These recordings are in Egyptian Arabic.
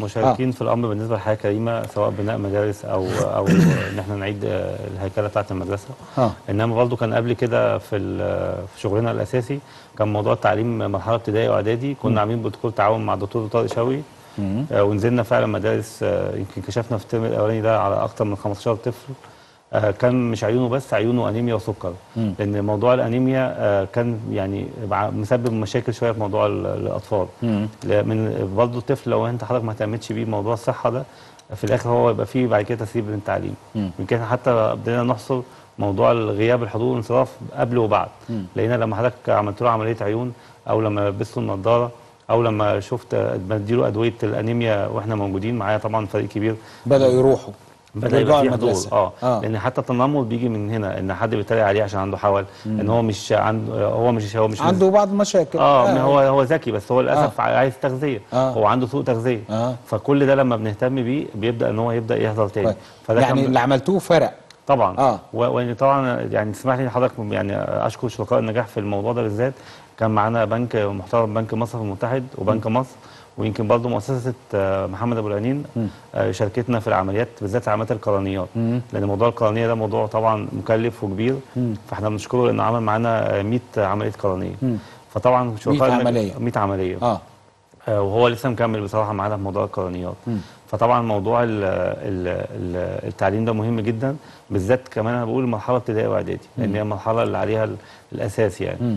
مشاركين في الامر بالنسبه للحياه الكريمه سواء بناء مدارس او او ان احنا نعيد آه، الهيكله بتاعه المدرسه اه انما برضه كان قبل كده في ال- في شغلنا الاساسي كان موضوع التعليم مرحله ابتدائي واعدادي كنا عاملين بروتوكول تعاون مع الدكتور طارق شوقي مم. آه، ونزلنا فعلا مدارس آه، يمكن كشفنا في الترم الاولاني ده على اكثر من 15 طفل آه، كان مش عيونه بس عيونه انيميا وسكر مم. لان موضوع الانيميا آه، كان يعني مع- مسبب مشاكل شويه في موضوع ال- الاطفال مم. لا، من برضه الطفل لو انت حضرتك ما اهتمتش بيه موضوع الصحه ده في الاخر هو يبقى فيه بعد كده تسريب من التعليم مم. يمكن حتى بدينا نحصر موضوع الغياب الحضور والانصراف قبل وبعد مم. لقينا لما حضرتك عملت له عمليه عيون او لما لبسته النضاره او لما شفت بديله ادويه الانيميا واحنا موجودين معايا طبعا فريق كبير بدأوا يروحوا بدا يرجعوا يبقى فيه حضور المدرسة. اه, آه. لان حتى التنمر بيجي من هنا ان حد بيتريق عليه عشان عنده حول ان هو مش عنده هو مش هو مش عنده بعض المشاكل اه هو هو ذكي بس هو للاسف عايز تغذيه آه. هو عنده سوء تغذيه آه. فكل ده لما بنهتم بيه بيبدا ان هو يبدا يحضر تاني طيب. فده يعني كان اللي عملتوه فرق طبعا آه. و- وان طبعا يعني تسمح لي حضرتك يعني اشكر شركاء النجاح في الموضوع ده بالذات كان معانا بنك محترم بنك مصر المتحد وبنك مصر ويمكن برضه مؤسسه آه، محمد ابو العنين آه، شاركتنا في العمليات بالذات عمليات القرنيات مم. لان موضوع القرنيه ده موضوع طبعا مكلف وكبير فاحنا بنشكره لانه عمل معانا آه، 100 عمليه قرنيه مم. فطبعا شركاء النجاح- عملية. 100 عمليه اه آه، وهو لسه مكمل بصراحه معانا في موضوع القرنيات مم. فطبعا موضوع ال ال ال التعليم ده مهم جدا بالذات كمان انا بقول المرحله ابتدائي واعدادي لان هي المرحله اللي عليها ال- الاساس يعني مم.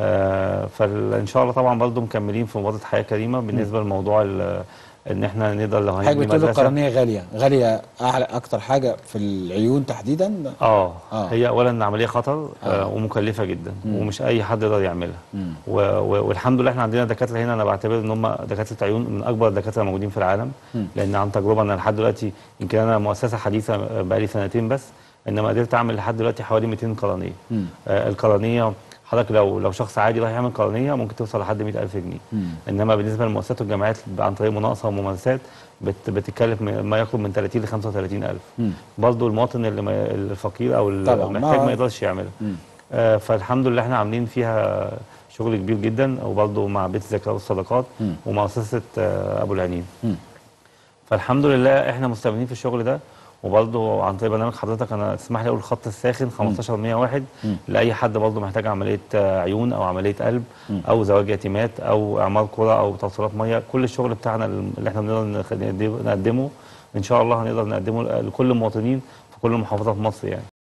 آه فان شاء الله طبعا برضه مكملين في مبادره حياه كريمه بالنسبه لموضوع ال- ان احنا نقدر لو حضرتك هنبني بتقول مدرسه القرنيه غاليه غاليه اعلى اكتر حاجه في العيون تحديدا اه آه. هي اولا عمليه خطر آه. ومكلفه جدا ومش اي حد يقدر يعملها و... و... والحمد لله احنا عندنا دكاتره هنا انا بعتبر ان هم دكاتره عيون من اكبر الدكاتره الموجودين في العالم لان عن تجربه انا لحد دلوقتي يمكن انا مؤسسه حديثه بقالي سنتين بس انما قدرت اعمل لحد دلوقتي حوالي 200 قرنيه مم. آه القرنيه حضرتك لو لو شخص عادي راح يعمل قرنيه ممكن توصل لحد 100000 جنيه مم. انما بالنسبه للمؤسسات والجامعات عن طريق مناقصه وممارسات بت بتتكلف م- ما يقرب من 30 ل 35000 مم. برضه المواطن اللي ما الفقير او طبعاً، المحتاج ما- ما يقدرش يعملها مم. آه فالحمد لله احنا عاملين فيها شغل كبير جدا وبرضه مع بيت الزكاه والصدقات مم. ومؤسسه آه ابو العنين مم. فالحمد لله احنا مستمرين في الشغل ده وبرضه عن طريق برنامج حضرتك انا تسمح لي اقول الخط الساخن 1501 مم. لاي حد برضه محتاج عمليه آه، عيون او عمليه قلب مم. او زواج يتيمات او اعمار قرى او توصيلات ميه كل الشغل بتاعنا اللي احنا بنقدر نخ- نقدمه ان شاء الله هنقدر نقدمه لكل المواطنين في كل محافظات مصر يعني